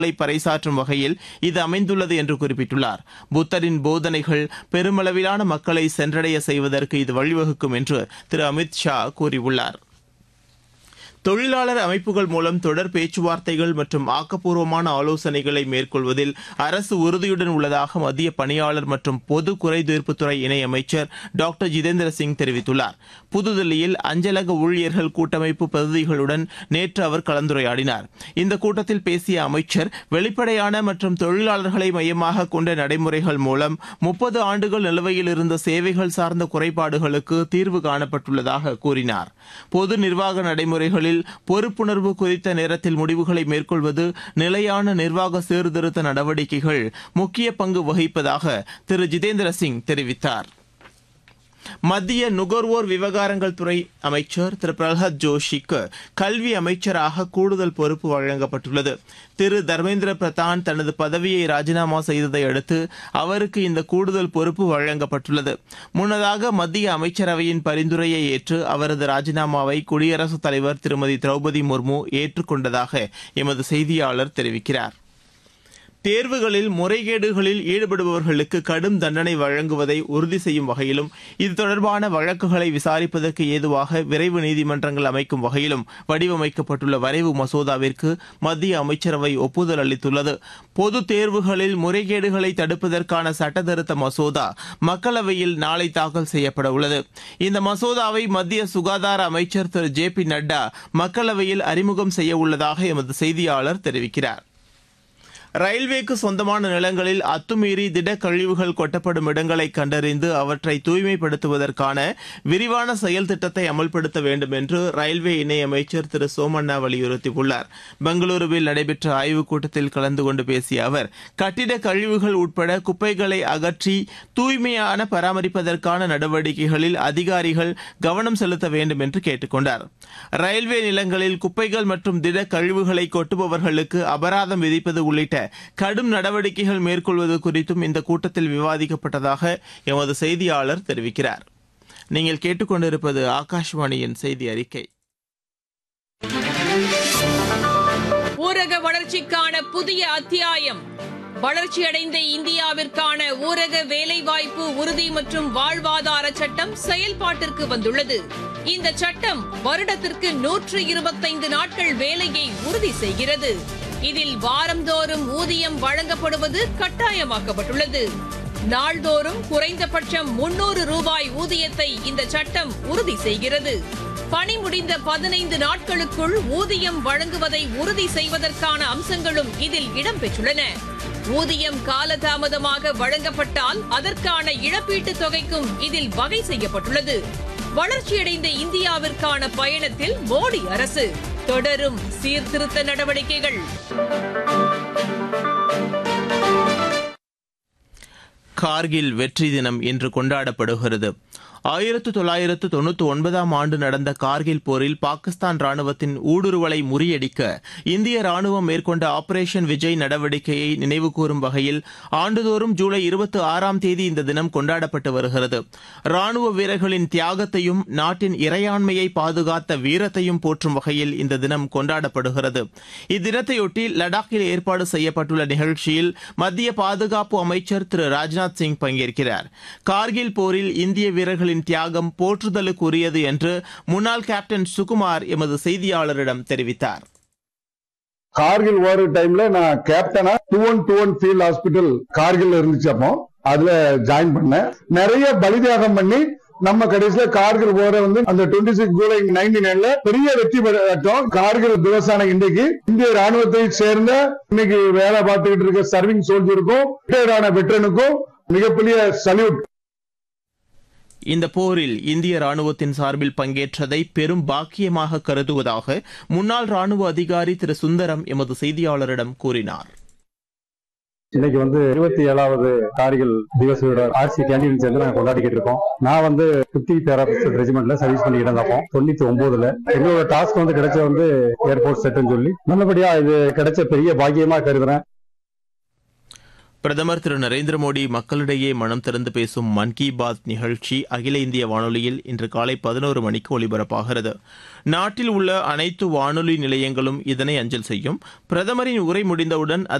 பறைசாற்றும் வகையில் இது அமைந்துள்ளது என்று குறிப்பிட்டுள்ளார் புத்தரின் போதனைகள் பெருமளவிலான மக்களை சென்றடைய செய்வதற்கு இது வழிவகுக்கும் என்று திரு அமித் ஷா கூறியுள்ளார் தொழிலாளர் அமைப்புகள் மூலம் தொடர் பேச்சுவார்த்தைகள் மற்றும் ஆக்கப்பூர்வமான ஆலோசனைகளை மேற்கொள்வதில் அரசு உறுதியுடன் உள்ளதாக மத்திய பணியாளர் மற்றும் பொது குறைதீர்ப்புத்துறை இணையமைச்சர் டாக்டர் ஜிதேந்திர சிங் தெரிவித்துள்ளார் புதுதில்லியில் அஞ்சலக ஊழியர்கள் கூட்டமைப்பு பிரதிநிதிகளுடன் நேற்று அவர் கலந்துரையாடினார் இந்த கூட்டத்தில் பேசிய அமைச்சர் வெளிப்படையான மற்றும் தொழிலாளர்களை மையமாக கொண்ட நடைமுறைகள் மூலம் முப்பது ஆண்டுகள் நிலுவையில் இருந்த சேவைகள் சார்ந்த குறைபாடுகளுக்கு தீர்வு காணப்பட்டுள்ளதாக கூறினார் பொது நிர்வாக நடைமுறைகளில் பொறுப்புணர்வு குறித்த நேரத்தில் முடிவுகளை மேற்கொள்வது நிலையான நிர்வாக சீர்திருத்த நடவடிக்கைகள் முக்கிய பங்கு வகிப்பதாக திரு ஜிதேந்திர சிங் தெரிவித்தார் மத்திய நுகர்வோர் விவகாரங்கள் துறை அமைச்சர் திரு பிரகலாத் ஜோஷிக்கு கல்வி அமைச்சராக கூடுதல் பொறுப்பு வழங்கப்பட்டுள்ளது திரு தர்மேந்திர பிரதான் தனது பதவியை ராஜினாமா செய்ததை அடுத்து அவருக்கு இந்த கூடுதல் பொறுப்பு வழங்கப்பட்டுள்ளது முன்னதாக மத்திய அமைச்சரவையின் பரிந்துரையை ஏற்று அவரது ராஜினாமாவை குடியரசுத் தலைவர் திருமதி திரௌபதி முர்மு ஏற்றுக்கொண்டதாக எமது செய்தியாளர் தெரிவிக்கிறார் தேர்வுகளில் முறைகேடுகளில் ஈடுபடுபவர்களுக்கு கடும் தண்டனை வழங்குவதை உறுதி செய்யும் வகையிலும் இது தொடர்பான வழக்குகளை விசாரிப்பதற்கு ஏதுவாக விரைவு நீதிமன்றங்கள் அமைக்கும் வகையிலும் வடிவமைக்கப்பட்டுள்ள வரைவு மசோதாவிற்கு மத்திய அமைச்சரவை ஒப்புதல் அளித்துள்ளது பொது தேர்வுகளில் முறைகேடுகளை தடுப்பதற்கான சட்டத்திருத்த மசோதா மக்களவையில் நாளை தாக்கல் செய்யப்பட உள்ளது இந்த மசோதாவை மத்திய சுகாதார அமைச்சர் திரு ஜே பி நட்டா மக்களவையில் அறிமுகம் செய்ய உள்ளதாக எமது செய்தியாளர் தெரிவிக்கிறார் ரயில்வேக்கு சொந்தமான நிலங்களில் அத்துமீறி திடக்கழிவுகள் கொட்டப்படும் இடங்களை கண்டறிந்து அவற்றை தூய்மைப்படுத்துவதற்கான விரிவான செயல் திட்டத்தை அமல்படுத்த வேண்டும் என்று ரயில்வே இணையமைச்சர் திரு சோமண்ணா வலியுறுத்தியுள்ளார் பெங்களூருவில் நடைபெற்ற ஆய்வுக் கூட்டத்தில் கலந்து கொண்டு பேசிய அவர் கட்டிட கழிவுகள் உட்பட குப்பைகளை அகற்றி தூய்மையான பராமரிப்பதற்கான நடவடிக்கைகளில் அதிகாரிகள் கவனம் செலுத்த வேண்டும் என்று கேட்டுக்கொண்டார் ரயில்வே நிலங்களில் குப்பைகள் மற்றும் திட கழிவுகளை கொட்டுபவர்களுக்கு அபராதம் விதிப்பது உள்ளிட்ட கடும் நடவடிக்கைகள் மேற்கொள்வது குறித்தும் இந்த கூட்டத்தில் விவாதிக்கப்பட்டதாக எமது செய்தியாளர் தெரிவிக்கிறார் நீங்கள் கேட்டுக்கொண்டிருப்பது ஆகாஷ்வாணியின் செய்தி அறிக்கை ஊரக வளர்ச்சிக்கான புதிய அத்தியாயம் வளர்ச்சியடைந்த இந்தியாவிற்கான ஊரக வேலைவாய்ப்பு உறுதி மற்றும் வாழ்வாதார சட்டம் செயல்பாட்டிற்கு வந்துள்ளது இந்த சட்டம் வருடத்திற்கு நூற்று இருபத்தைந்து நாட்கள் வேலையை உறுதி செய்கிறது இதில் வாரந்தோறும் ஊதியம் வழங்கப்படுவது கட்டாயமாக்கப்பட்டுள்ளது நாள்தோறும் குறைந்தபட்சம் முன்னூறு ரூபாய் ஊதியத்தை இந்த சட்டம் உறுதி செய்கிறது பணி முடிந்த பதினைந்து நாட்களுக்குள் ஊதியம் வழங்குவதை உறுதி செய்வதற்கான அம்சங்களும் இதில் இடம்பெற்றுள்ளன ஊதியம் காலதாமதமாக வழங்கப்பட்டால் அதற்கான இழப்பீட்டுத் தொகைக்கும் இதில் வகை செய்யப்பட்டுள்ளது வளர்ச்சியடைந்த இந்தியாவிற்கான பயணத்தில் மோடி அரசு தொடரும் சீர்திருத்த நடவடிக்கைகள் கார்கில் வெற்றி தினம் இன்று கொண்டாடப்படுகிறது ஆயிரத்து தொள்ளாயிரத்து தொண்ணூத்தி ஒன்பதாம் ஆண்டு நடந்த கார்கில் போரில் பாகிஸ்தான் ராணுவத்தின் ஊடுருவலை முறியடிக்க இந்திய ராணுவம் மேற்கொண்ட ஆபரேஷன் விஜய் நடவடிக்கையை நினைவுகூரும் வகையில் ஆண்டுதோறும் ஜூலை இருபத்தி ஆறாம் தேதி இந்த தினம் கொண்டாடப்பட்டு வருகிறது ராணுவ வீரர்களின் தியாகத்தையும் நாட்டின் இறையாண்மையை பாதுகாத்த வீரத்தையும் போற்றும் வகையில் இந்த தினம் கொண்டாடப்படுகிறது இத்தினத்தையொட்டி லடாக்கில் ஏற்பாடு செய்யப்பட்டுள்ள நிகழ்ச்சியில் மத்திய பாதுகாப்பு அமைச்சர் திரு ராஜ்நாத் சிங் பங்கேற்கிறார் கார்கில் போரில் இந்திய வீரர்களின் தியாகம் போற்றுதலுக்குரியது என்று முன்னாள் கேப்டன் சுகுமார் எமது செய்தியாளரிடம் தெரிவித்தார் கார்கில் வார் டைம்ல நான் கேப்டனா two one two one field hospital Kargil இருந்துச்சு அப்போ அதுல ஜாயின் பண்ணேன் நிறைய பலிதியாகம் பண்ணி நம்ம கடைசியில கார்கில் போற வந்து அந்த டுவெண்ட்டி சிக்ஸ் ஜூலை நைன்டி நைன்ல பெரிய வெற்றி பெற்றோம் கார்கில் திவசான இன்றைக்கு இந்திய ராணுவத்தை சேர்ந்த இன்னைக்கு வேலை பார்த்துக்கிட்டு இருக்க சர்விங் சோல்ஜருக்கும் ரிட்டையர்டான வெட்டரனுக்கும் மிகப்பெரிய சல்யூட் இந்த போரில் இந்திய ராணுவத்தின் சார்பில் பங்கேற்றதை பெரும் பாக்கியமாக கருதுவதாக முன்னாள் ராணுவ அதிகாரி திரு சுந்தரம் எமது செய்தியாளரிடம் கூறினார் இன்னைக்கு வந்து இருபத்தி ஏழாவது கார்கில் திவசோட ஆர்சி கேண்டீன் சேர்ந்து நாங்க கொண்டாடிக்கிட்டு இருக்கோம் நான் வந்து பிப்டி பேராபிஸ்டல் ரெஜிமெண்ட்ல சர்வீஸ் பண்ணிக்கிட்டு இருந்தப்போ தொண்ணூத்தி ஒன்பதுல எங்களோட டாஸ்க் வந்து கிடைச்ச வந்து ஏர்போர்ட் செட்னு சொல்லி நல்லபடியா இது கிடைச்ச பெரிய பாக்கியமா கருதுறேன் பிரதமர் திரு நரேந்திர மோடி மக்களிடையே மனம் திறந்து பேசும் மன் கி பாத் நிகழ்ச்சி அகில இந்திய வானொலியில் இன்று காலை பதினோரு மணிக்கு ஒலிபரப்பாகிறது நாட்டில் உள்ள அனைத்து வானொலி நிலையங்களும் இதனை அஞ்சல் செய்யும் பிரதமரின் உரை முடிந்தவுடன்